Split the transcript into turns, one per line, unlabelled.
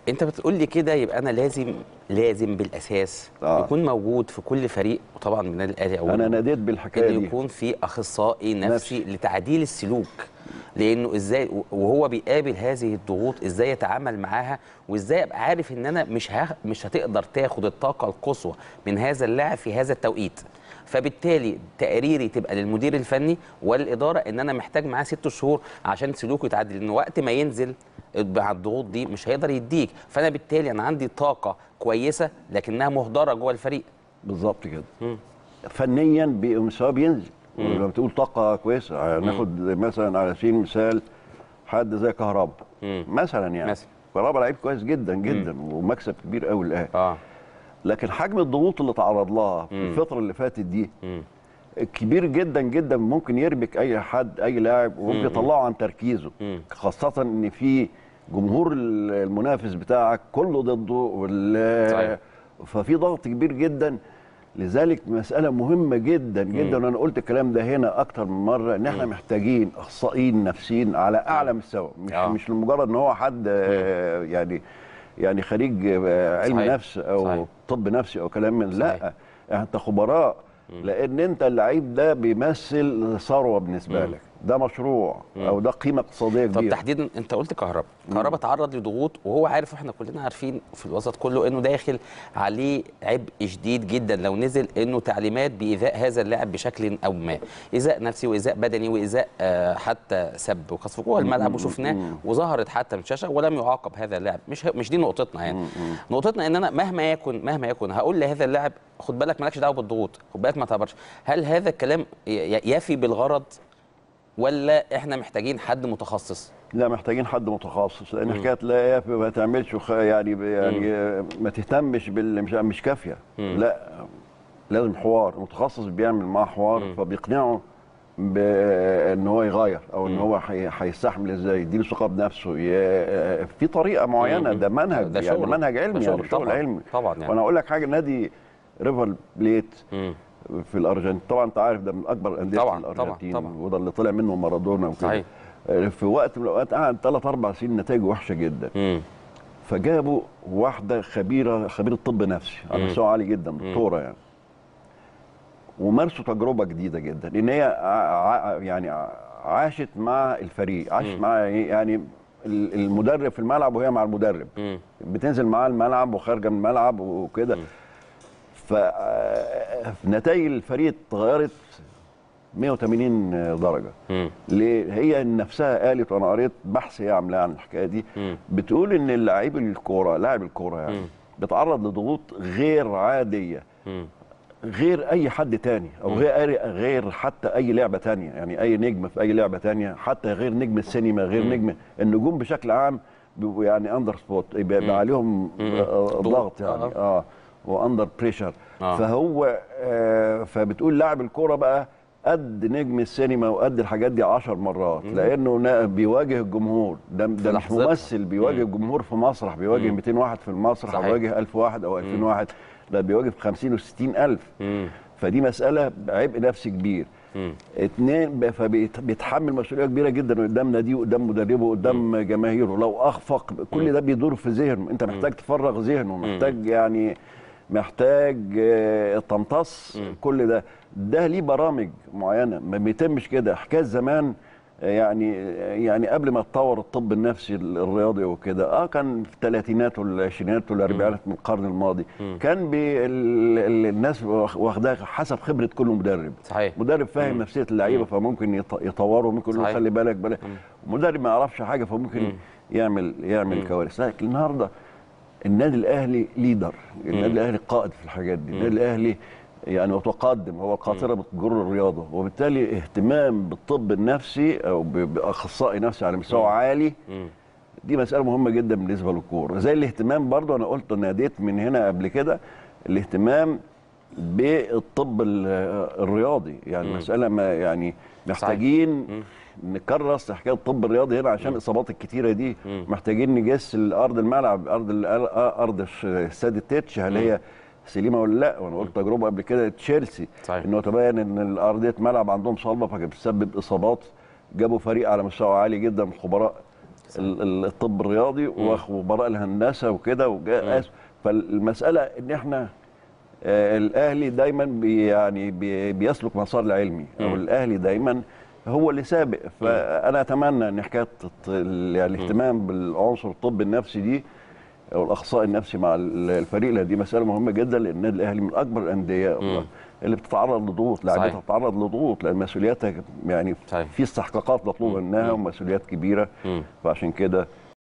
انت بتقول لي كده يبقى انا لازم لازم بالاساس
آه.
يكون موجود في كل فريق وطبعا من النادي الاهلي أولاً.
انا ناديت بالحكايه
انه
دي
يكون في اخصائي نفسي,
نفسي.
لتعديل السلوك لانه ازاي وهو بيقابل هذه الضغوط ازاي يتعامل معاها وازاي ابقى عارف ان انا مش ه... مش هتقدر تاخد الطاقه القصوى من هذا اللاعب في هذا التوقيت فبالتالي تقريري تبقى للمدير الفني والاداره ان انا محتاج معاه ست شهور عشان سلوكه يتعدل لان وقت ما ينزل مع الضغوط دي مش هيقدر يديك فانا بالتالي انا عندي طاقه كويسه لكنها مهدره جوه الفريق
بالظبط كده فنيا بي- مستواه بينزل لما بتقول طاقه كويسه ناخد مثلا على سبيل المثال حد زي كهربا
مم.
مثلا يعني
مثلا.
كهربا لعيب كويس جدا جدا ومكسب كبير قوي الاهلي
اه
لكن حجم الضغوط اللي تعرض لها في الفتره اللي فاتت دي
مم.
كبير جدا جدا ممكن يربك اي حد اي لاعب وممكن يطلعه عن تركيزه
مم.
خاصه ان في جمهور المنافس بتاعك كله ضده وال
صحيح.
ففي ضغط كبير جدا لذلك مسألة مهمة جدا جدا وأنا قلت الكلام ده هنا أكتر من مرة إن إحنا محتاجين أخصائيين نفسيين على أعلى مستوى مش
آه.
مش لمجرد إن هو حد آه، يعني يعني خريج آه، علم
صحيح.
نفس أو
صحيح.
طب نفسي أو كلام من
صحيح.
لا أنت خبراء لأن أنت اللعيب ده بيمثل ثروة بالنسبة لك ده مشروع أو ده قيمة اقتصادية
طب
كبيرة
تحديدا انت قلت كهربا كهربا تعرض لضغوط وهو عارف واحنا كلنا عارفين في الوسط كله انه داخل عليه عبء شديد جدا لو نزل انه تعليمات بايذاء هذا اللاعب بشكل او ما ايذاء نفسي وايذاء بدني وايذاء آه، حتى سب وقذف جوه الملعب وشفناه وظهرت حتى من الشاشه ولم يعاقب هذا اللاعب مش مش دي نقطتنا يعني نقطتنا ان انا مهما يكن مهما يكن هقول لهذا اللاعب خد بالك مالكش دعوه بالضغوط خد بالك ما تعبرش هل هذا الكلام ي- ي- يفي بالغرض ولا احنا محتاجين حد متخصص
لا محتاجين حد متخصص لان حكايه لا يا ما تعملش وخ- يعني يعني آه، ما تهتمش بال مش مش كافيه لا لازم حوار متخصص بيعمل معاه حوار فبيقنعه بان هو يغير او ان هو هي- هيستحمل ازاي يديله ثقه بنفسه ي- في طريقه معينه ده منهج
ده
يعني
شغل.
منهج
ده
علمي
شغل
يعني شغل
طبعاً.
علمي
طبعاً يعني.
وانا اقول لك حاجه نادي ريفر بليت
مم.
في الارجنتين طبعا انت عارف ده من اكبر الانديه
طبعاً،
في
طبعاً،
الارجنتين
طبعاً.
وده اللي طلع منه مارادونا وكده
صحيح.
في وقت من الاوقات قعد ثلاث اربع سنين نتائجه وحشه جدا
مم.
فجابوا واحده خبيره خبيره طب نفسي على مستوى عالي جدا دكتوره يعني ومارسوا تجربه جديده جدا ان هي ع- ع- يعني ع- عاشت مع الفريق عاشت مع يعني ال- المدرب في الملعب وهي مع المدرب
مم.
بتنزل معاه الملعب وخارجه من الملعب وكده فنتائج الفريق اتغيرت 180 درجه
مم.
ليه؟ هي نفسها قالت وانا قريت بحث هي عاملاه عن الحكايه دي
مم.
بتقول ان اللاعب الكوره لاعب الكوره يعني بيتعرض لضغوط غير عاديه
مم.
غير اي حد تاني او غير غير حتى اي لعبه تانية يعني اي نجم في اي لعبه تانية حتى غير نجم السينما غير نجم النجوم بشكل عام بيبقوا يعني اندر سبوت يبقى يبقى عليهم آه،
ضغوط.
ضغط يعني
آه.
اه واندر بريشر
آه.
فهو آه فبتقول لاعب الكوره بقى قد نجم السينما وقد الحاجات دي عشر مرات لانه نا- بيواجه الجمهور ده ده مش
لحظتها.
ممثل بيواجه الجمهور في مسرح بيواجه 200 واحد في المسرح
صحيح.
بيواجه 1000 واحد او 2000 واحد لا بيواجه في 50 و60 الف
مم.
فدي مساله عبء نفسي كبير
مم.
اتنين ب- فبيتحمل مسؤوليه كبيره جدا قدام ناديه وقدام مدربه وقدام جماهيره لو اخفق كل ده بيدور في ذهنه انت محتاج تفرغ ذهنه محتاج يعني محتاج آه، تمتص كل ده ده ليه برامج معينه ما بيتمش كده حكايه زمان آه، يعني يعني قبل ما تطور الطب النفسي الرياضي وكده اه كان في الثلاثينات والعشرينات والاربعينات من القرن الماضي كان بي ال- ال- الناس واخ- واخداها حسب خبره كل مدرب
صحيح
مدرب فاهم نفسيه اللعيبه فممكن يط- يطوره ممكن يقول له
صحيح.
خلي بالك بالك مدرب ما يعرفش حاجه فممكن يعمل يعمل كوارث لكن النهارده النادي الاهلي ليدر النادي الاهلي قائد في الحاجات دي النادي الاهلي يعني متقدم هو القاطره بتجر الرياضه وبالتالي اهتمام بالطب النفسي او ب- باخصائي نفسي على مستوى عالي
مم.
دي مسألة مهمة جدا بالنسبة للكورة زي الاهتمام برضو أنا قلت ناديت من هنا قبل كده الاهتمام بالطب ال- الرياضي يعني مسألة ما يعني محتاجين نكرس حكاية الطب الرياضي هنا عشان الإصابات الكتيرة دي محتاجين نجس الأرض الملعب أرض ال- أرض الش- استاد التتش هل هي سليمة ولا لا وأنا قلت تجربة قبل كده تشيلسي
صحيح.
إنه تبين إن أرضية ملعب عندهم صلبة فكانت بتسبب إصابات جابوا فريق على مستوى عالي جدا من الخبراء ال- ال- الطب الرياضي وخبراء الهندسه وكده وجا- فالمساله ان احنا آه، الاهلي دايما بي يعني بي بيسلك مسار العلمي او
مم.
الاهلي دايما هو اللي سابق فانا اتمنى ان حكايه الت- ال- يعني الاهتمام بالعنصر الطب النفسي دي او الاخصائي النفسي مع ال- الفريق لأن دي مساله مهمه جدا لان النادي الاهلي من اكبر الانديه
مم.
اللي بتتعرض لضغوط
صحيح.
لاعبتها بتتعرض لضغوط لان مسؤولياتها يعني
صحيح.
في استحقاقات مطلوبه منها ومسؤوليات كبيره
مم.
فعشان كده